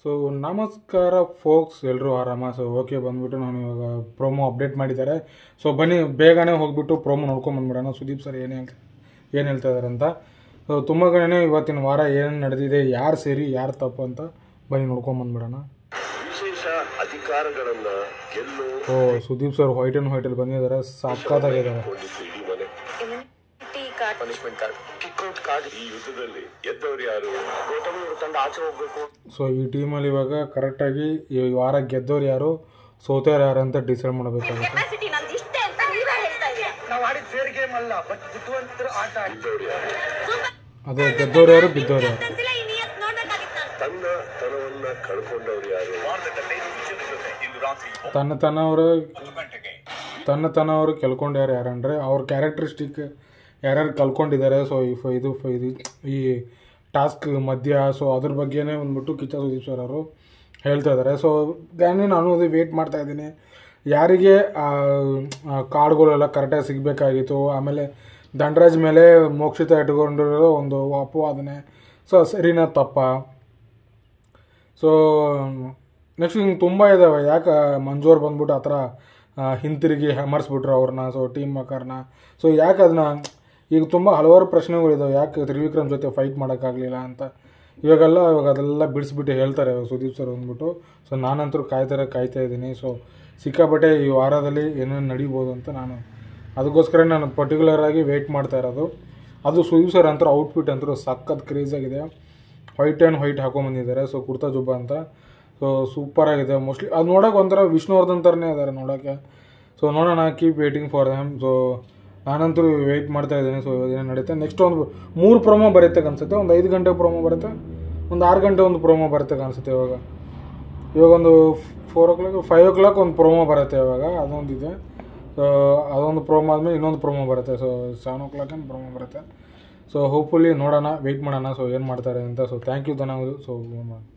so ನಮಸ್ಕಾರ forks ಎಲ್ಲರೂ ಆರಾಮ ಸೊ ಓಕೆ ಬಂದ್ಬಿಟ್ಟು ನಾನು ಇವಾಗ ಪ್ರೋಮೋ ಅಪ್ಡೇಟ್ ಮಾಡಿದ್ದಾರೆ ಸೊ ಬನ್ನಿ ಬೇಗನೆ ಹೋಗ್ಬಿಟ್ಟು ಪ್ರೋಮೋ ನೋಡ್ಕೊಂಬಂದ್ಬಿಡೋಣ ಸುದೀಪ್ ಸರ್ ಏನು ಹೇಳ್ತಾ ಏನು ಹೇಳ್ತಾ ಇದ್ದಾರೆ ಅಂತ ಸೊ ತುಂಬ ಕಡೆ ಇವತ್ತಿನ ವಾರ ಏನೇನು ನಡೆದಿದೆ ಯಾರು ಸೇರಿ ಯಾರು ತಪ್ಪು ಅಂತ ಬನ್ನಿ ನೋಡ್ಕೊಂಬಂದ್ಬಿಡೋಣ ವಿಶೇಷ ಅಧಿಕಾರಗಳನ್ನ ಗೆಲ್ಲು ಓ ಸುದೀಪ್ ಸರ್ ವೈಟ್ ಆ್ಯಂಡ್ ವೈಟಲ್ಲಿ ಬಂದಿದ್ದಾರೆ ಸಕ್ಕತ್ತಾಗಿದ್ದಾರೆ ಕೊಂಡಿತ್ತು ಇಡೀ ಮನೆ immunity card punishment card kick out card ಈ ಯುದ್ಧದಲ್ಲಿ ಗೆದ್ದವ್ರು ಯಾರು ಗೌತಮ್ ಇವ್ರ ತಂಡ ಆಚೆ ಹೋಗ್ಬೇಕು ಸೊ ಈ ಟೀಮಲ್ಲಿ ಇವಾಗ ಕರೆಕ್ಟಾಗಿ ಈ ವಾರ ಗೆದ್ದವ್ರು ಯಾರು ಸೋತವ್ರು ಯಾರು ಅಂತ ಡಿಸೈಡ್ ಮಾಡಬೇಕಾಗುತ್ತೆ ಕೆಪಾಸಿಟಿ ನಂದು ಇಷ್ಟೇ ಅಂತ ನೀವೇ ಹೇಳ್ತಾ ಇದ್ದೀರಾ ನಾವು ಆಡಿದ ಫೇರ್ ಗೇಮ್ ಅಲ್ಲ ಬಟ್ ಬುದ್ಧಿವಂತರ ಆಟ ಆಡಿ ಗೆದ್ದವ್ರು ಯಾರು ಅದೇ ಗೆದ್ದವ್ರು ಯಾರು ಬಿದ್ದವ್ರು ಯಾರು ಸಲ ಈ ನಿಯತ್ ನೋಡ್ಬೇಕಾಗಿತ್ತು ನಾನು ತನ್ನ ತನವನ್ನ ಕಳ್ಕೊಂಡವ್ರು ಯಾರು ತನ್ನ ತನ್ನವರು ತನ್ನ ತನ್ನವರು ಕೆಲ್ಕೊಂಡ್ಯಾರು ಯಾರಂದರೆ ಅವ್ರ ಕ್ಯಾರೆಕ್ಟರಿಸ್ಟಿಕ್ ಯಾರ್ಯಾರು ಕಲ್ಕೊಂಡಿದ್ದಾರೆ ಸೊ ಇಫ್ ಇದು ಫ- ಇದು ಈ ಟಾಸ್ಕ್ ಮಧ್ಯ ಸೊ ಅದ್ರ ಬಗ್ಗೆನೇ ಬಂದ್ಬಿಟ್ಟು ಕಿಚ್ಚ ಸುದೀಪ್ ಸರ್ ಅವರು ಹೇಳ್ತಾ ಇದ್ದಾರೆ ಸೊ ಗಾನಿ ನಾನು ಅದು ವೇಟ್ ಮಾಡ್ತಾ ಇದ್ದೀನಿ ಯಾರಿಗೆ ಆ, ಆ ಕಾರ್ಡ್ಗಳೆಲ್ಲ ಕರೆಕ್ಟಾಗಿ ಸಿಗಬೇಕಾಗಿತ್ತು ಆಮೇಲೆ ದಂಡರಾಜ್ ಮೇಲೆ ಮೋಕ್ಷಿತ ಇಟ್ಕೊಂಡಿರೋ ಒಂದು ಅಪವಾದನೆ ಸೊ ಸರಿನಾ ತಪ್ಪ ಸೊ ನೆಕ್ಸ್ಟ್ ಹಿಂಗೆ ತುಂಬ ಇದ್ದಾವೆ ಯಾಕೆ ಮಂಜೂರ್ ಬಂದ್ಬಿಟ್ಟು ಆ ಥರ ಆ, ಹಿಂತಿರುಗಿ ಹೆಮರ್ಸ್ಬಿಟ್ರು ಅವ್ರನ್ನ ಸೊ ಟೀಮ್ ಮೇಕರ್ನ ಸೊ ಯಾಕೆ ಅದನ್ನ ಈಗ ತುಂಬ ಹಲವಾರು ಪ್ರಶ್ನೆಗಳಿದಾವೆ ಯಾಕೆ ತ್ರಿವಿಕ್ರಮ್ ಜೊತೆ ಫೈಟ್ ಮಾಡೋಕ್ಕಾಗಲಿಲ್ಲ ಅಂತ ಇವಾಗೆಲ್ಲ ಇವಾಗ ಅದೆಲ್ಲ ಬಿಡಿಸ್ಬಿಟ್ಟು ಹೇಳ್ತಾರೆ ಇವಾಗ ಸುದೀಪ್ ಸರ್ ಅಂದ್ಬಿಟ್ಟು ಸೊ ನಾನಂತೂ ಕಾಯ್ತಾರೆ ಕಾಯ್ತಾ ಇದ್ದೀನಿ ಸೊ ಸಿಕ್ಕಾಪಟ್ಟೆ ಈ ವಾರದಲ್ಲಿ ಏನೇನು ನಡೀಬೋದು ಅಂತ ನಾನು ಅದಕ್ಕೋಸ್ಕರ ನಾನು ಪರ್ಟಿಕ್ಯುಲರ್ ಆಗಿ ವೆಯ್ಟ್ ಮಾಡ್ತಾ ಇರೋದು ಅದು ಸುದೀಪ್ ಸರ್ ಅಂತೂ ಔಟ್ಫಿಟ್ ಅಂತೂ ಸಖತ್ ಕ್ರೇಜ್ ಆಗಿದೆ ವೈಟ್ ಆ್ಯಂಡ್ ವೈಟ್ ಹಾಕೊಂಬಂದಿದ್ದಾರೆ ಸೊ ಕುರ್ತಾ ಜುಬ್ಬ ಅಂತ ಸೊ ಸೂಪರ್ ಆಗಿದೆ ಮೋಸ್ಟ್ಲಿ ಅದು ನೋಡೋಕೆ ಒಂಥರ ವಿಷ್ಣುವರ್ಧನ್ ಥರನೇ ಇದ್ದಾರೆ ನೋಡೋಕ್ಕೆ ಸೊ ನೋಡೋಣ keep waiting for them so ನಾನಂತೂ ವೆಯ್ಟ್ ಮಾಡ್ತಾ ಇದ್ದೀನಿ ಸೊ ಏನೇನು ನಡೀತೆ ನೆಕ್ಸ್ಟ್ ಒಂದು ಮೂರು ಪ್ರೊಮೋ ಬರುತ್ತೆ ಅನ್ಸುತ್ತೆ ಒಂದು ಐದು ಗಂಟೆ ಪ್ರೊಮೋ ಬರುತ್ತೆ ಒಂದು ಆರು ಗಂಟೆ ಒಂದು ಪ್ರೊಮೋ ಬರುತ್ತೆ ಅನ್ಸುತ್ತೆ ಇವಾಗ ಇವಾಗ ಒಂದು four o'clock five o'clock ಒಂದು ಪ್ರೊಮೋ ಬರುತ್ತೆ ಇವಾಗ ಅದೊಂದಿದೆ ಸೊ ಅದೊಂದು ಪ್ರೊಮೋ ಆದಮೇಲೆ ಇನ್ನೊಂದು ಪ್ರೊಮೋ ಬರುತ್ತೆ ಸೊ ಸೆವೆನ್ ಓ ಕ್ಲಾಕ್ ಏನು ಪ್ರೊಮೋ ಬರುತ್ತೆ ಸೊ ಹೋಪ್ಫುಲಿ ನೋಡೋಣ ವೆಯ್ಟ್ ಮಾಡೋಣ ಸೊ ಏನು ಮಾಡ್ತಾರೆ ಅಂತ ಸೊ ಥ್ಯಾಂಕ್ ಯು ಧನ ಸೊ